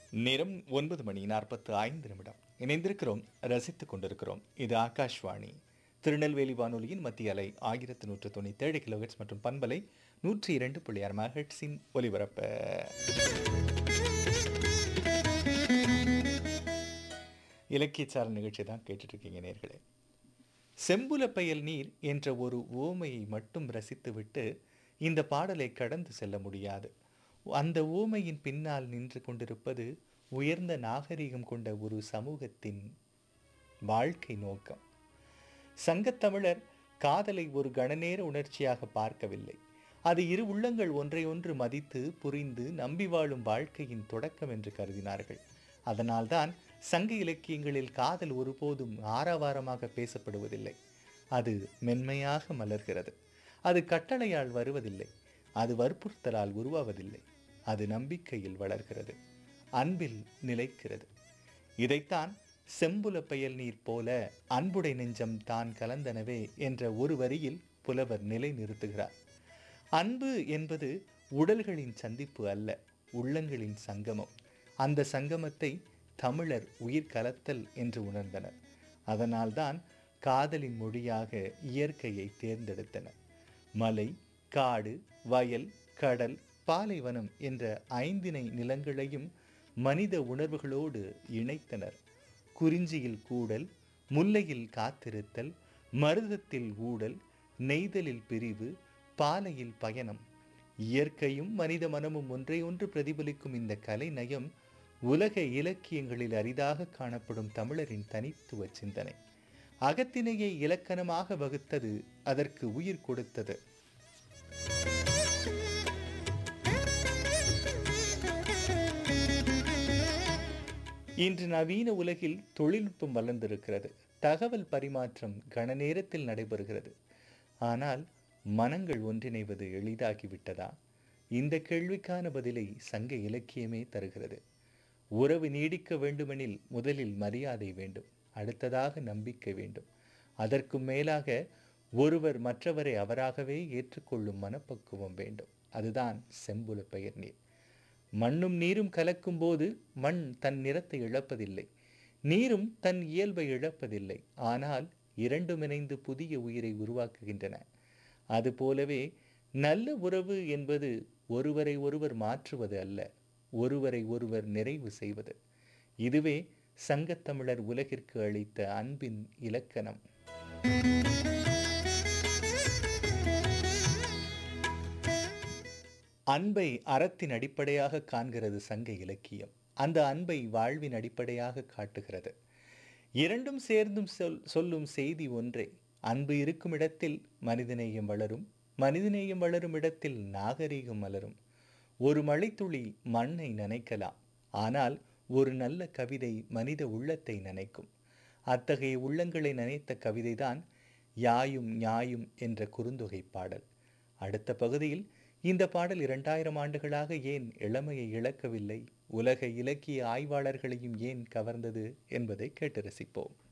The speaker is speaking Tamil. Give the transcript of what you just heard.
நேரம் ஒன்பது மணி நாற்பத்து ஐந்து நிமிடம் இணைந்திருக்கிறோம் ரசித்துக் கொண்டிருக்கிறோம் இது ஆகாஷ்வாணி திருநெல்வேலி வானொலியின் மத்திய அலை ஆயிரத்து நூற்று தொண்ணூற்றி ஏழு கிலோஹெட்ஸ் மற்றும் பண்பலை நூற்றி இரண்டு புள்ளி ஆறு மெகாஹெட்ஸின் ஒலிபரப்பு இலக்கியச்சார நிகழ்ச்சி தான் கேட்டுட்டு இருக்கீங்க நேர்களே செம்புல பயல் நீர் என்ற ஒரு ஓமையை மட்டும் ரசித்துவிட்டு இந்த பாடலை கடந்து செல்ல முடியாது அந்த ஓமையின் பின்னால் நின்று கொண்டிருப்பது உயர்ந்த நாகரிகம் கொண்ட ஒரு சமூகத்தின் வாழ்க்கை நோக்கம் சங்கத்தமிழர் காதலை ஒரு கணநேர உணர்ச்சியாக பார்க்கவில்லை அது இரு உள்ளங்கள் ஒன்றையொன்று மதித்து புரிந்து நம்பி வாழும் வாழ்க்கையின் தொடக்கம் என்று கருதினார்கள் அதனால்தான் சங்க இலக்கியங்களில் காதல் ஒருபோதும் ஆரவாரமாக பேசப்படுவதில்லை அது மென்மையாக மலர்கிறது அது கட்டளையால் வருவதில்லை அது வற்புறுத்தலால் உருவாவதில்லை அது நம்பிக்கையில் வளர்கிறது அன்பில் நிலைக்கிறது இதைத்தான் செம்புல பயல் நீர் போல அன்புடை நெஞ்சம் தான் கலந்தனவே என்ற ஒரு வரியில் புலவர் நிலை நிறுத்துகிறார் அன்பு என்பது உடல்களின் சந்திப்பு அல்ல உள்ளங்களின் சங்கமம் அந்த சங்கமத்தை தமிழர் உயிர் கலத்தல் என்று உணர்ந்தனர் அதனால்தான் காதலின் மொழியாக இயற்கையை தேர்ந்தெடுத்தனர் மலை காடு வயல் கடல் பாலைவனம் என்ற ஐந்தினை நிலங்களையும் மனித உணர்வுகளோடு இணைத்தனர் குறிஞ்சியில் கூடல் முல்லையில் காத்திருத்தல் மருதத்தில் ஊடல் நெய்தலில் பிரிவு பாலையில் பயணம் இயற்கையும் மனித மனமும் ஒன்றையொன்று பிரதிபலிக்கும் இந்த கலை நயம் உலக இலக்கியங்களில் அரிதாக காணப்படும் தமிழரின் தனித்துவ சிந்தனை அகத்தினையை இலக்கணமாக வகுத்தது அதற்கு உயிர் கொடுத்தது இன்று நவீன உலகில் தொழில்நுட்பம் வளர்ந்திருக்கிறது தகவல் பரிமாற்றம் கன நேரத்தில் நடைபெறுகிறது ஆனால் மனங்கள் ஒன்றிணைவது எளிதாகிவிட்டதா இந்த கேள்விக்கான பதிலை சங்க இலக்கியமே தருகிறது உறவு நீடிக்க வேண்டுமெனில் முதலில் மரியாதை வேண்டும் அடுத்ததாக நம்பிக்கை வேண்டும் அதற்கும் மேலாக ஒருவர் மற்றவரை அவராகவே ஏற்றுக்கொள்ளும் மனப்பக்குவம் வேண்டும் அதுதான் செம்புல பெயர் நீர் மண்ணும் நீரும் கலக்கும் போது மண் தன் நிறத்தை இழப்பதில்லை நீரும் தன் இயல்பை இழப்பதில்லை ஆனால் இரண்டும் இணைந்து புதிய உயிரை உருவாக்குகின்றன அதுபோலவே நல்ல உறவு என்பது ஒருவரை ஒருவர் மாற்றுவது அல்ல ஒருவரை ஒருவர் நிறைவு செய்வது இதுவே சங்கத்தமிழர் உலகிற்கு அளித்த அன்பின் இலக்கணம் அன்பை அறத்தின் அடிப்படையாக காண்கிறது சங்க இலக்கியம் அந்த அன்பை வாழ்வின் அடிப்படையாக காட்டுகிறது இரண்டும் சேர்ந்தும் சொல் சொல்லும் செய்தி ஒன்றே அன்பு இருக்கும் இடத்தில் மனிதநேயம் வளரும் மனிதநேயம் வளரும் இடத்தில் நாகரீகம் மலரும் ஒரு மழைத்துளி மண்ணை நனைக்கலாம் ஆனால் ஒரு நல்ல கவிதை மனித உள்ளத்தை நனைக்கும் அத்தகைய உள்ளங்களை நனைத்த கவிதைதான் யாயும் ஞாயும் என்ற குறுந்தொகை பாடல் அடுத்த பகுதியில் இந்த பாடல் இரண்டாயிரம் ஆண்டுகளாக ஏன் இளமையை இழக்கவில்லை உலக இலக்கிய ஆய்வாளர்களையும் ஏன் கவர்ந்தது என்பதை கேட்டு ரசிப்போம்